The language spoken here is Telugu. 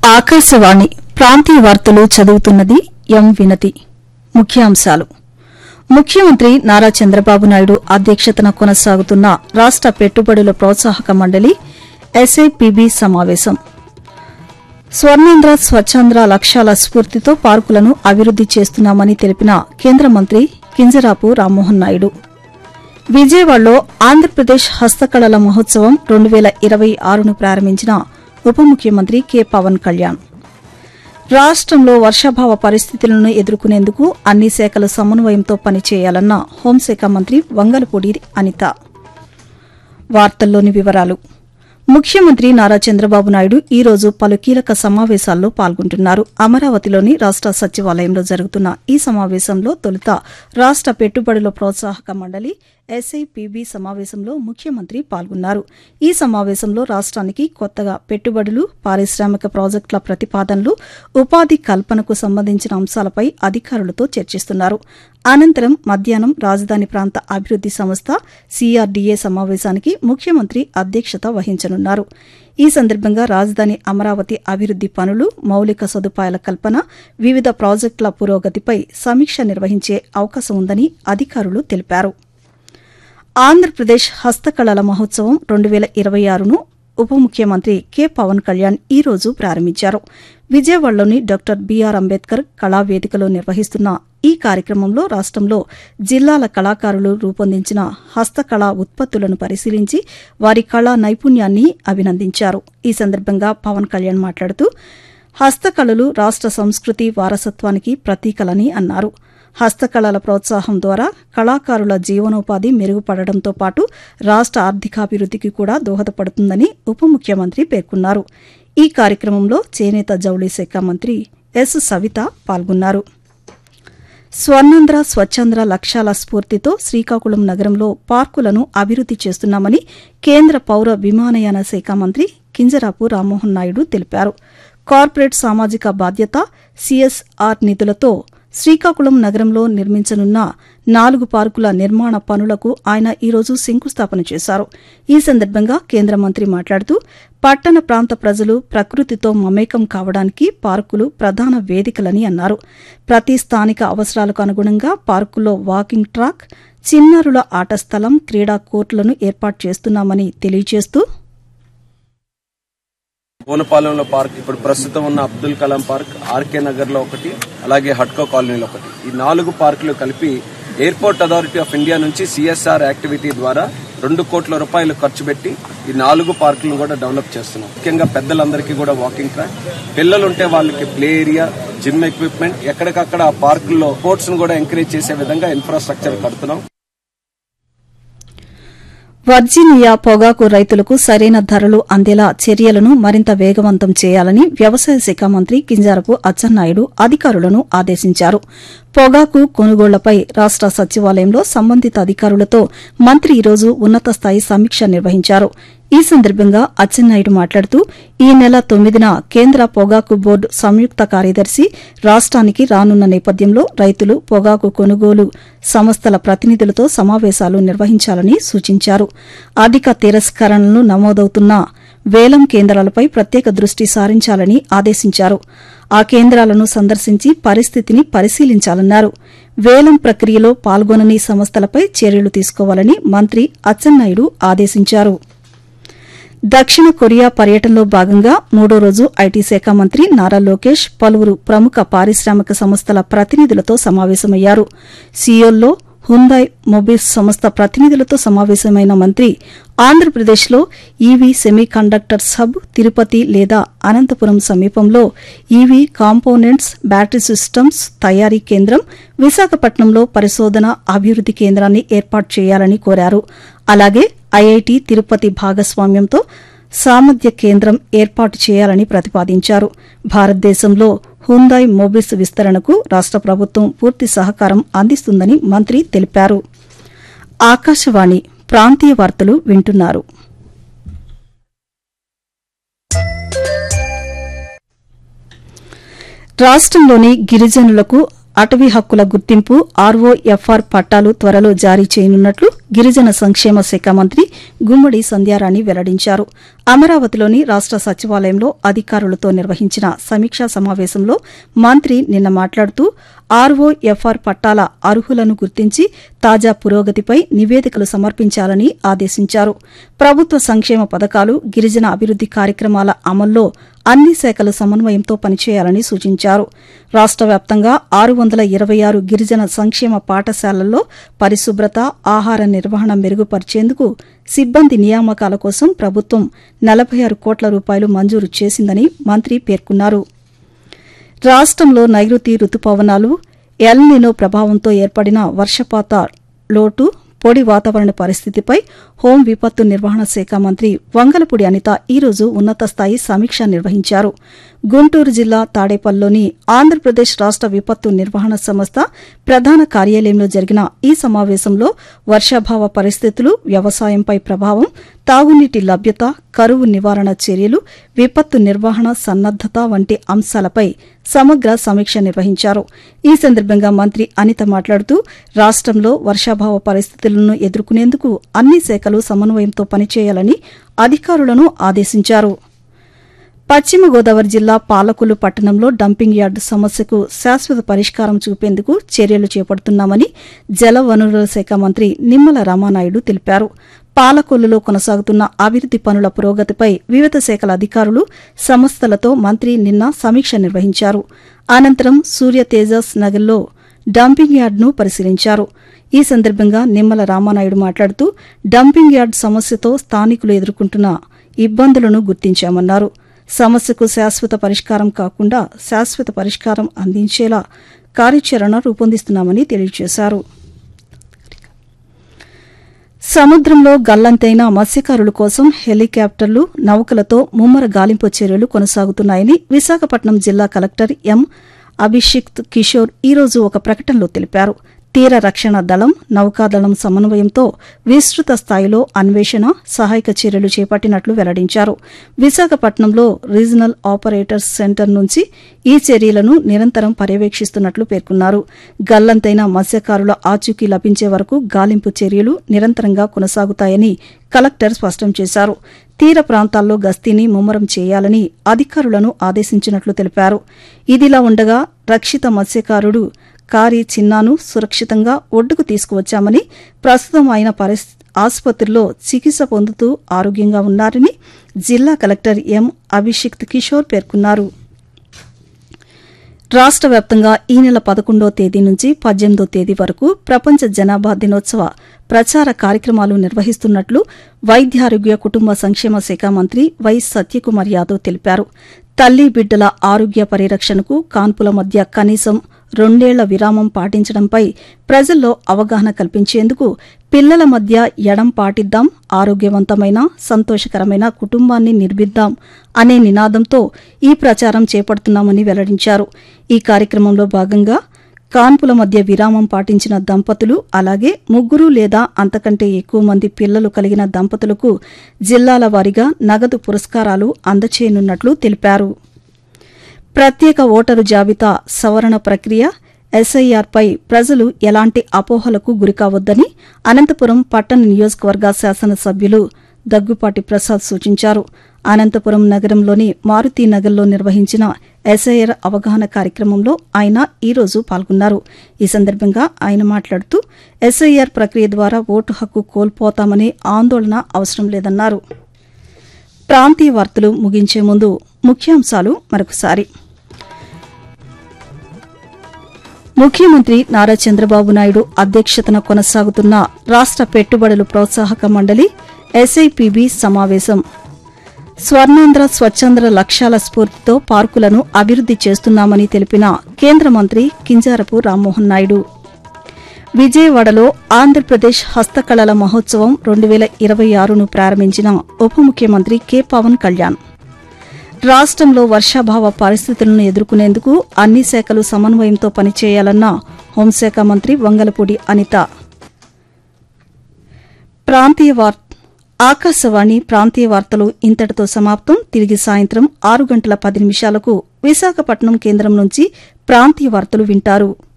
ఆకాశవాణి ప్రాంతీయ వార్తలు చదువుతున్నది ఎం వినతి ముఖ్యాంశాలు ముఖ్యమంత్రి నారా చంద్రబాబు నాయుడు అధ్యక్షతన కొనసాగుతున్న రాష్ట పెట్టుబడుల ప్రోత్సాహక మండలి ఎస్ఐపిబి సమావేశం స్వర్ణాంధ్ర స్వచ్ఛాంధ్ర లక్ష్యాల స్ఫూర్తితో పార్కులను అభివృద్ది చేస్తున్నామని తెలిపిన కేంద్ర మంత్రి కింజరాపు రామ్మోహన్ నాయుడు విజయవాడలో ఆంధ్రప్రదేశ్ హస్తకళల మహోత్సవం రెండు వేల ఇరవై ఆరును ప్రారంభించిన ఉప ముఖ్యమంత్రి కె పవన్ కళ్యాణ్ రాష్టంలో వర్షాభావ పరిస్థితులను ఎదుర్కొనేందుకు అన్ని శాఖల సమన్వయంతో పనిచేయాలన్న హోంశాఖ మంత్రి వంగలపూడి అనిత వార్తల్లోని వివరాలు ముఖ్యమంత్రి నారా చంద్రబాబు నాయుడు ఈ రోజు పలు కీలక సమావేశాల్లో పాల్గొంటున్నారు అమరావతిలోని రాష్ట సచివాలయంలో జరుగుతున్న ఈ సమావేశంలో తొలుత రాష్ట పెట్టుబడుల ప్రోత్సాహక మండలి ఎస్ఐపిబి సమావేశంలో ముఖ్యమంత్రి పాల్గొన్నారు ఈ సమావేశంలో రాష్ట్రానికి కొత్తగా పెట్టుబడులు పారిశ్రామిక ప్రాజెక్టుల ప్రతిపాదనలు ఉపాధి కల్పనకు సంబంధించిన అంశాలపై అధికారులతో చర్చిస్తున్నారు అనంతరం మధ్యాహ్నం రాజధాని ప్రాంత అభివృద్ది సంస్థ సీఆర్డీఏ సమావేశానికి ముఖ్యమంత్రి అధ్యక్షత వహించనున్నారు ఈ సందర్భంగా రాజధాని అమరావతి అభివృద్ది పనులు మౌలిక సదుపాయాల కల్పన వివిధ ప్రాజెక్టుల పురోగతిపై సమీక్ష నిర్వహించే అవకాశం ఉందని అధికారులు తెలిపారు ఆంధ్రప్రదేశ్ హస్తకళల మహోత్సవం రెండు వేల ఇరవై ఆరును ఉప ముఖ్యమంత్రి కె పవన్ కళ్యాణ్ ఈ రోజు ప్రారంభించారు విజయవాడలోని డాక్టర్ బీఆర్ అంబేద్కర్ కళావేదికలో నిర్వహిస్తున్న ఈ కార్యక్రమంలో రాష్టంలో జిల్లాల కళాకారులు రూపొందించిన హస్తకళా ఉత్పత్తులను పరిశీలించి వారి కళా నైపుణ్యాన్ని అభినందించారు ఈ సందర్భంగా పవన్ కళ్యాణ్ మాట్లాడుతూ హస్తకళలు రాష్ట సంస్కృతి వారసత్వానికి ప్రతీకలని అన్నారు హస్తకళల ప్రోత్సాహం ద్వారా కళాకారుల జీవనోపాధి మెరుగుపడడంతో పాటు రాష్ట ఆర్థికాభివృద్దికి కూడా దోహదపడుతుందని ఉప ముఖ్యమంత్రి పేర్కొన్నారు ఈ కార్యక్రమంలో చేనేత జౌళి శాఖ మంత్రి ఎస్ సవిత పాల్గొన్నారు స్వర్ణాంధ్ర స్వచ్ఛాంధ్ర లక్ష్యాల స్ఫూర్తితో శ్రీకాకుళం నగరంలో పార్కులను అభివృద్ది చేస్తున్నామని కేంద్ర పౌర విమానయాన శాఖ మంత్రి కింజరాపు రామ్మోహన్ నాయుడు తెలిపారు కార్పొరేట్ సామాజిక బాధ్యత సీఎస్ఆర్ నిధులతో శ్రీకాకుళం నగరంలో నిర్మించనున్న నాలుగు పార్కుల నిర్మాణ పనులకు ఆయన ఈరోజు శంకుస్థాపన చేశారు ఈ సందర్భంగా కేంద్ర మంత్రి మాట్లాడుతూ పట్టణ ప్రాంత ప్రజలు ప్రకృతితో మమేకం కావడానికి పార్కులు ప్రధాన వేదికలని అన్నారు ప్రతి స్థానిక అవసరాలకు అనుగుణంగా పార్కుల్లో వాకింగ్ ట్రాక్ చిన్నారుల ఆట స్థలం క్రీడా కోర్టులను ఏర్పాటు చేస్తున్నామని తెలియజేస్తూ బోనపాలెంలో పార్క్ ఇప్పుడు ప్రస్తుతం ఉన్న అబ్దుల్ కలాం పార్క్ ఆర్కే నగర్ లో ఒకటి అలాగే హట్కో కాలనీలో ఒకటి ఈ నాలుగు పార్కులు కలిపి ఎయిర్పోర్ట్ అథారిటీ ఆఫ్ ఇండియా నుంచి సిఎస్ఆర్ యాక్టివిటీ ద్వారా రెండు కోట్ల రూపాయలు ఖర్చు పెట్టి ఈ నాలుగు పార్కులను కూడా డెవలప్ చేస్తున్నాం ముఖ్యంగా పెద్దలందరికీ కూడా వాకింగ్ ట్రాక్ పిల్లలు ఉంటే వాళ్ళకి ప్లే ఏరియా జిమ్ ఎక్విప్మెంట్ ఎక్కడికక్కడ ఆ పార్కుల్లో స్పోర్ట్స్ ను కూడా ఎంకరేజ్ చేసే విధంగా ఇన్ఫ్రాస్ట్రక్చర్ కడుతున్నాం వర్జీనియా పొగాకు రైతులకు సరైన ధరలు అందేలా చర్యలను మరింత వేగవంతం చేయాలని వ్యవసాయ శాఖ మంత్రి కింజారపు అచ్చెన్నాయుడు అధికారులను ఆదేశించారు పొగాకు కొనుగోళ్లపై రాష్ట సచివాలయంలో సంబంధిత అధికారులతో మంత్రి ఈరోజు ఉన్నత స్థాయి సమీక్ష నిర్వహించారు ఈ సందర్భంగా అచ్చెన్నాయుడు మాట్లాడుతూ ఈ నెల తొమ్మిదిన కేంద్ర పొగాకు బోర్డు సంయుక్త కార్యదర్శి రాష్ట్రానికి రానున్న నేపథ్యంలో రైతులు పొగాకు కొనుగోలు సంస్థల ప్రతినిధులతో సమావేశాలు నిర్వహించాలని సూచించారు అధిక తిరస్కరణలు నమోదవుతున్న వేలం కేంద్రాలపై ప్రత్యేక దృష్టి సారించాలని ఆదేశించారు ఆ కేంద్రాలను సందర్శించి పరిస్థితిని పరిశీలించాలన్నారు వేలం ప్రక్రియలో పాల్గొనని సంస్థలపై చర్యలు తీసుకోవాలని మంత్రి అచ్చెన్నాయుడు ఆదేశించారు దక్షిణ కొరియా పర్యటనలో భాగంగా మూడో రోజు ఐటీ శాఖ మంత్రి నారా లోకేష్ పలువురు ప్రముఖ పారిశ్రామిక సంస్థల ప్రతినిధులతో సమావేశమయ్యారు సియోల్లో హుందాయ్ మొబిల్స్ సంస్థ ప్రతినిధులతో సమావేశమైన మంత్రి ఆంధ్రప్రదేశ్లో EV semiconductors hub Tirupati లేదా అనంతపురం సమీపంలో ఈవీ కాంపోనెంట్స్ బ్యాటరీ సిస్టమ్స్ తయారీ కేంద్రం విశాఖపట్నంలో పరిశోధన అభివృద్ది కేంద్రాన్ని ఏర్పాటు చేయాలని కోరారు అలాగే ఐఐటి తిరుపతి భాగస్వామ్యంతో సామర్థ్య కేంద్రం ఏర్పాటు చేయాలని ప్రతిపాదించారు భారతదేశంలో హుందాయ్ మొబిల్స్ విస్తరణకు రాష్ట ప్రభుత్వం పూర్తి సహకారం అందిస్తుందని మంత్రి తెలిపారు ఆకాశవాణి ప్రాంతీయ వార్తలు వింటున్నారు రాష్టంలోని గిరిజనులకు అటవీ హక్కుల గుర్తింపు ఆర్ఓఎఫ్ఆర్ పట్టాలు త్వరలో జారీ చేయనున్నట్లు గిరిజన సంక్షేమ శాఖ మంత్రి గుమ్మడి సంధ్యారాణి వెల్లడించారు అమరావతిలోని రాష్ట సచివాలయంలో అధికారులతో నిర్వహించిన సమీక్షా సమావేశంలో మంత్రి నిన్న మాట్లాడుతూ ఆర్ఓఎఫ్ఆర్ పట్టాల అర్హులను గుర్తించి తాజా పురోగతిపై నివేదికలు సమర్పించాలని ఆదేశించారు ప్రభుత్వ సంక్షేమ పథకాలు గిరిజన అభివృద్ది కార్యక్రమాల అమల్లో అన్ని శాఖలు సమన్వయంతో పనిచేయాలని సూచించారు రాష్ట వ్యాప్తంగా ఆరు వందల ఇరవై ఆరు గిరిజన సంక్షేమ పాఠశాలల్లో పరిశుభ్రత ఆహార నిర్వహణ మెరుగుపరిచేందుకు సిబ్బంది నియామకాల కోసం ప్రభుత్వం నలభై ఆరు కోట్ల రూపాయలు మంజూరు చేసిందని మంత్రి పేర్కొన్నారు రాష్టంలో నైరుతి రుతుపవనాలు ఎల్నినో ప్రభావంతో ఏర్పడిన వర్షపాత లోటు పొడి వాతావరణ పరిస్థితిపై హోం విపత్తు నిర్వహణ శాఖ మంత్రి వంగలపూడి అనిత ఈరోజు ఉన్నత స్థాయి సమీక్ష నిర్వహించారు గుంటూరు జిల్లా తాడేపల్లిలోని ఆంధ్రప్రదేశ్ రాష్ట విపత్తు నిర్వహణ సంస్థ ప్రధాన కార్యాలయంలో జరిగిన ఈ సమావేశంలో వర్షాభావ పరిస్థితులు వ్యవసాయంపై ప్రభావం తాగునీటి లభ్యత కరువు నివారణ చర్యలు విపత్తు నిర్వహణ సన్నద్దత వంటి అంశాలపై సమగ్ర సమీక్ష నిర్వహించారు ఈ సందర్భంగా మంత్రి అనిత మాట్లాడుతూ రాష్టంలో వర్షాభావ పరిస్థితులను ఎదుర్కొనేందుకు అన్ని శాఖలు సమన్వయంతో పనిచేయాలని అధికారులను ఆదేశించారు పశ్చిమ గోదావరి జిల్లా పాలకులు పట్టణంలో డంపింగ్ యార్డు సమస్యకు శాశ్వత పరిష్కారం చూపేందుకు చర్యలు చేపడుతున్నామని జలవనరుల శాఖ మంత్రి నిమ్మల రామానాయుడు తెలిపారు పాలకొల్లులో కొనసాగుతున్న అభివృద్ది పనుల పురోగతిపై వివిధ శాఖల అధికారులు సంస్థలతో మంత్రి నిన్న సమీక్ష నిర్వహించారు అనంతరం సూర్య తేజస్ నగర్లో డంపింగ్ యార్డును పరిశీలించారు ఈ సందర్భంగా నిమ్మల రామానాయుడు మాట్లాడుతూ డంపింగ్ యార్డ్ సమస్యతో స్థానికులు ఎదుర్కొంటున్న ఇబ్బందులను గుర్తించామన్నారు సమస్యకు శాశ్వత పరిష్కారం కాకుండా శాశ్వత పరిష్కారం అందించేలా కార్యాచరణ రూపొందిస్తున్నామని తెలియజేశారు సముద్రంలో గల్లంతైన మత్స్యకారుల కోసం హెలికాప్టర్లు నౌకలతో ముమ్మర గాలింపు చర్యలు కొనసాగుతున్నాయని విశాఖపట్నం జిల్లా కలెక్టర్ ఎం అభిషిక్త్ కిషోర్ ఈరోజు ఒక ప్రకటనలో తెలిపారు తీర రక్షణ దళం నౌకాదళం సమన్వయంతో విస్తృత స్థాయిలో అన్వేషణ సహాయక చర్యలు చేపట్టినట్లు వెల్లడించారు విశాఖపట్నంలో రీజనల్ ఆపరేటర్స్ సెంటర్ నుంచి ఈ చర్యలను నిరంతరం పర్యవేక్షిస్తున్నట్లు పేర్కొన్నారు గల్లంతైన మత్స్యకారుల ఆచూకీ లభించే వరకు గాలింపు చర్యలు నిరంతరంగా కొనసాగుతాయని కలెక్టర్ స్పష్టం చేశారు తీర ప్రాంతాల్లో గస్తీని ముమ్మరం చేయాలని అధికారులను ఆదేశించినట్లు తెలిపారు ఇదిలా ఉండగా రక్షిత మత్స్యకారుడు కారి చిన్నాను సురక్షితంగా ఒడ్డుకు తీసుకువచ్చామని ప్రస్తుతం ఆయన పరిస్థితి ఆసుపత్రిలో చికిత్స పొందుతూ ఆరోగ్యంగా ఉన్నారని జిల్లా కలెక్టర్ ఎం అభిషిక్త్ కిషోర్ పేర్కొన్నారు రాష్ట వ్యాప్తంగా ఈ నెల పదకొండో తేదీ నుంచి పద్దెనిమిదో తేదీ వరకు ప్రపంచ జనాభా దినోత్సవ ప్రచార కార్యక్రమాలు నిర్వహిస్తున్నట్లు వైద్యారోగ్య కుటుంబ సంక్షేమ శాఖ మంత్రి వై సత్యకుమార్ యాదవ్ తెలిపారు తల్లి బిడ్డల ఆరోగ్య పరిరక్షణకు కాన్పుల మధ్య కనీసం రెండేళ్ల విరామం పాటించడంపై ప్రజల్లో అవగాహన కల్పించేందుకు పిల్లల మధ్య ఎడం పాటిద్దాం ఆరోగ్యవంతమైన సంతోషకరమైన కుటుంబాన్ని నిర్మిద్దాం అనే నినాదంతో ఈ ప్రచారం చేపడుతున్నామని వెల్లడించారు ఈ కార్యక్రమంలో భాగంగా కాన్పుల మధ్య విరామం పాటించిన దంపతులు అలాగే ముగ్గురు లేదా అంతకంటే ఎక్కువ మంది పిల్లలు కలిగిన దంపతులకు జిల్లాల వారీగా నగదు పురస్కారాలు అందచేయనున్నట్లు తెలిపారు ప్రత్యేక ఓటరు జాబితా సవరణ ప్రక్రియ ఎస్ఐఆర్పై ప్రజలు ఎలాంటి అపోహలకు గురికావద్దని అనంతపురం పట్టణ నియోజకవర్గ శాసనసభ్యులు దగ్గుపాటి ప్రసాద్ సూచించారు అనంతపురం నగరంలోని మారుతీనగర్లో నిర్వహించిన ఎస్ఐఆర్ అవగాహన కార్యక్రమంలో ఆయన ఈరోజు పాల్గొన్నారు ఈ సందర్భంగా ఆయన మాట్లాడుతూ ఎస్ఐఆర్ ప్రక్రియ ద్వారా ఓటు హక్కు కోల్పోతామనే ఆందోళన అవసరం లేదన్నారు ప్రాంతీయ వార్తలు ముగించే ముందు ముఖ్యాంశాలు మరొకసారి ముఖ్యమంత్రి నారా చంద్రబాబు నాయుడు అధ్యక్షతన కొనసాగుతున్న రాష్ట పెట్టుబడులు ప్రోత్సాహక మండలి ఎస్ఐపిబి సమావేశం స్వర్ణాంధ్ర స్వచ్ఛంద్ర లక్ష్యాల స్ఫూర్తితో పార్కులను అభివృద్ది చేస్తున్నామని తెలిపిన కేంద్ర మంత్రి కింజారపు రామ్మోహన్ నాయుడు విజయవాడలో ఆంధ్రప్రదేశ్ హస్తకళల మహోత్సవం రెండు వేల ఇరవై ఆరును ప్రారంభించిన ఉప ముఖ్యమంత్రి కె పవన్ కళ్యాణ్ రాష్టంలో వర్షాభావ పరిస్థితులను ఎదుర్కొనేందుకు అన్ని శాఖలు సమన్వయంతో పనిచేయాలన్న హోంశాఖ మంత్రి వంగలపూడి అనిత ప్రాంతీయ వార్ ఆకాశవాణి ప్రాంతీయ వార్తలు ఇంతటితో సమాప్తం తిరిగి సాయంత్రం ఆరు గంటల పది నిమిషాలకు విశాఖపట్నం కేంద్రం నుంచి ప్రాంతీయ వార్తలు వింటారు